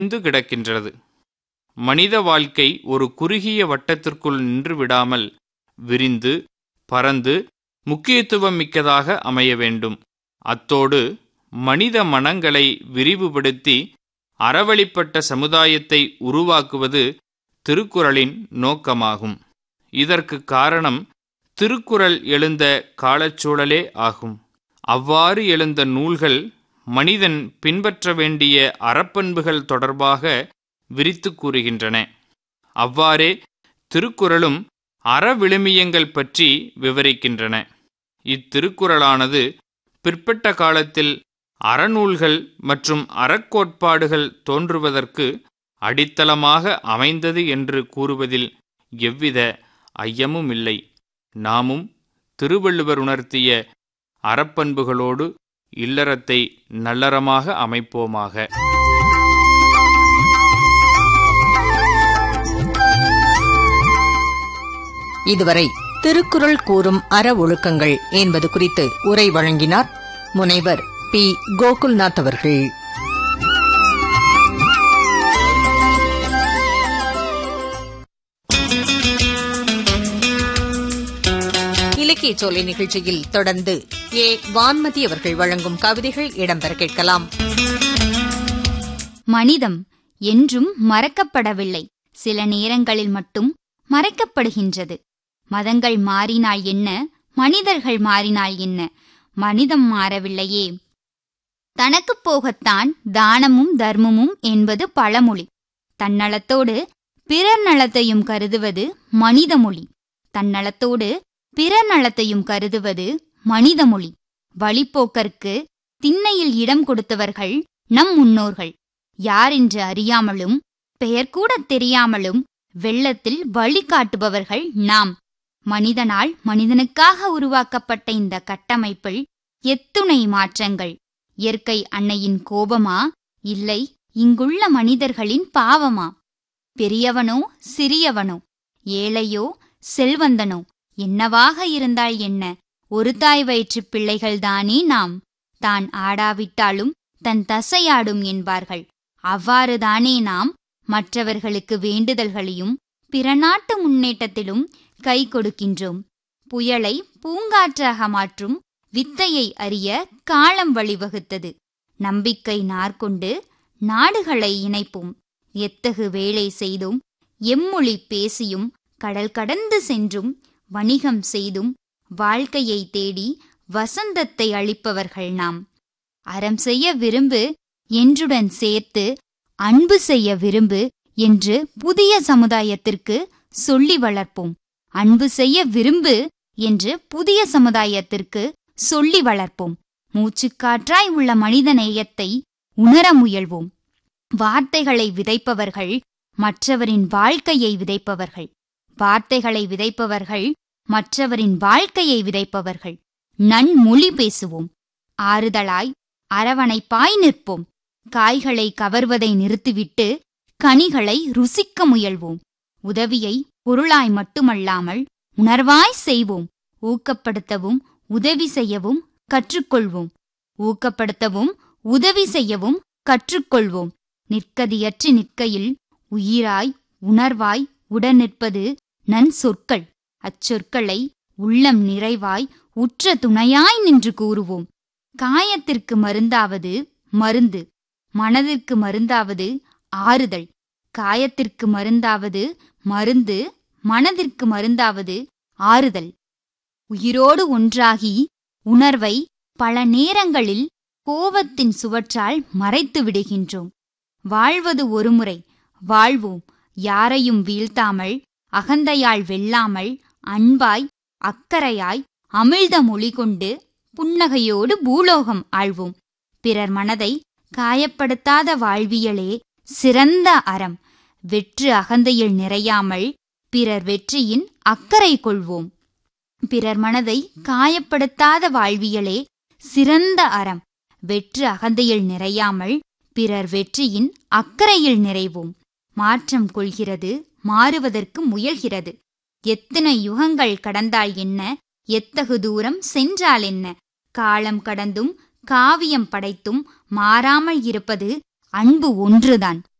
விரிந்து கிடக்கின்றது மனித வாழ்க்கை ஒரு குறுகிய வட்டத்திற்குள் நின்று விடாமல் விரிந்து பரந்து முக்கியத்துவம் மிக்கதாக அமைய வேண்டும் அத்தோடு மனித மனங்களை விரிவுபடுத்தி அறவழிப்பட்ட சமுதாயத்தை உருவாக்குவது திருக்குறளின் நோக்கமாகும் இதற்கு காரணம் திருக்குறள் எழுந்த காலச்சூழலே ஆகும் அவ்வாறு எழுந்த நூல்கள் மனிதன் பின்பற்ற வேண்டிய அறப்பண்புகள் தொடர்பாக விரித்து கூறுகின்றன அவ்வாறே திருக்குறளும் அறவிழுமியங்கள் பற்றி விவரிக்கின்றன இத்திருக்குறளானது பிற்பட்ட காலத்தில் அறநூல்கள் மற்றும் அறக்கோட்பாடுகள் தோன்றுவதற்கு அடித்தளமாக அமைந்தது என்று கூறுவதில் எவ்வித ஐயமும் இல்லை நாமும் திருவள்ளுவர் உணர்த்திய அறப்பண்புகளோடு இல்லறத்தை நல்லறமாக அமைப்போமாக இதுவரை திருக்குறள் கூறும் அற ஒழுக்கங்கள் என்பது குறித்து உரை வழங்கினார் முனைவர் பி கோகுல்நாத் அவர்கள் இலக்கிய சோலை நிகழ்ச்சியில் தொடர்ந்து ஏ வான்மதி அவர்கள் வழங்கும் கவிதைகள் இடம்பெற கேட்கலாம் மனிதம் என்றும் மறக்கப்படவில்லை சில நேரங்களில் மட்டும் மறைக்கப்படுகின்றது மதங்கள் மாறினால் என்ன மனிதர்கள் மாறினால் என்ன மனிதம் மாறவில்லையே தனக்குப் போகத்தான் தானமும் தர்மமும் என்பது பழமொழி தன்னலத்தோடு பிறர் நலத்தையும் கருதுவது மனித மொழி தன்னலத்தோடு பிறர் நலத்தையும் கருதுவது மனித மொழி வழிப்போக்கருக்கு திண்ணையில் இடம் கொடுத்தவர்கள் நம் முன்னோர்கள் யாரென்று அறியாமலும் பெயர் கூட தெரியாமலும் வெள்ளத்தில் வழிகாட்டுபவர்கள் நாம் மனிதனால் மனிதனுக்காக உருவாக்கப்பட்ட இந்த கட்டமைப்பில் எத்துணை மாற்றங்கள் இயற்கை அன்னையின் கோபமா இல்லை இங்குள்ள மனிதர்களின் பாவமா பெரியவனோ சிறியவனோ ஏழையோ செல்வந்தனோ என்னவாக இருந்தால் என்ன ஒரு தாய் வயிற்றுப் பிள்ளைகள்தானே நாம் தான் ஆடாவிட்டாலும் தன் தசையாடும் என்பார்கள் அவ்வாறுதானே நாம் மற்றவர்களுக்கு வேண்டுதல்களையும் பிற நாட்டு முன்னேற்றத்திலும் கை கொடுக்கின்றோம் புயலை பூங்காற்றாக மாற்றும் வித்தையை அறிய காலம் வழிவகுத்தது நம்பிக்கை நார்கொண்டு நாடுகளை இணைப்போம் எத்தகு வேலை செய்தும் எம்மொழி பேசியும் கடல் கடந்து சென்றும் வணிகம் செய்தும் வாழ்க்கையை தேடி வசந்தத்தை அளிப்பவர்கள் நாம் அறம் செய்ய விரும்பு என்றுடன் சேர்த்து அன்பு செய்ய விரும்பு என்று புதிய சமுதாயத்திற்கு சொல்லி வளர்ப்போம் அன்பு செய்ய விரும்பு என்று புதிய சமுதாயத்திற்கு சொல்லி வளர்ப்போம் மூச்சுக்காற்றாய் உள்ள மனித நேயத்தை உணர முயல்வோம் வார்த்தைகளை விதைப்பவர்கள் மற்றவரின் வாழ்க்கையை விதைப்பவர்கள் வார்த்தைகளை விதைப்பவர்கள் மற்றவரின் வாழ்க்கையை விதைப்பவர்கள் நன்மொழி பேசுவோம் ஆறுதலாய் அரவணைப்பாய் நிற்போம் காய்களை கவர்வதை நிறுத்திவிட்டு கனிகளை ருசிக்க முயல்வோம் உதவியை பொருளாய் மட்டுமல்லாமல் உணர்வாய் செய்வோம் ஊக்கப்படுத்தவும் உதவி செய்யவும் கற்றுக்கொள்வோம் ஊக்கப்படுத்தவும் உதவி செய்யவும் கற்றுக்கொள்வோம் நிற்கதியற்று நிற்கையில் உயிராய் உணர்வாய் உடன் நிற்பது நன் சொற்கள் அச்சொற்களை உள்ளம் நிறைவாய் உற்ற துணையாய் நின்று கூறுவோம் காயத்திற்கு மருந்தாவது மருந்து மனதிற்கு மருந்தாவது ஆறுதல் காயத்திற்கு மருந்தாவது மருந்து மனதிற்கு மருந்தாவது ஆறுதல் உயிரோடு ஒன்றாகி உணர்வை பல நேரங்களில் கோபத்தின் சுவற்றால் மறைத்து விடுகின்றோம் வாழ்வது ஒருமுறை வாழ்வோம் யாரையும் வீழ்த்தாமல் அகந்தையால் வெல்லாமல் அன்பாய் அக்கறையாய் அமிழ்த மொழி கொண்டு புன்னகையோடு பூலோகம் ஆழ்வோம் பிறர் மனதை காயப்படுத்தாத வாழ்வியலே சிறந்த அறம் வெற்று அகந்தையில் நிறையாமல் பிறர் வெற்றியின் அக்கறை கொள்வோம் பிறர் மனதை காயப்படுத்தாத வாழ்வியலே சிறந்த அறம் வெற்று அகந்தையில் நிறையாமல் பிறர் வெற்றியின் அக்கறையில் நிறைவோம் மாற்றம் கொள்கிறது மாறுவதற்கு முயல்கிறது எத்தனை யுகங்கள் கடந்தால் என்ன எத்தகு தூரம் சென்றால் என்ன காலம் கடந்தும் காவியம் படைத்தும் மாறாமல் இருப்பது அன்பு ஒன்றுதான்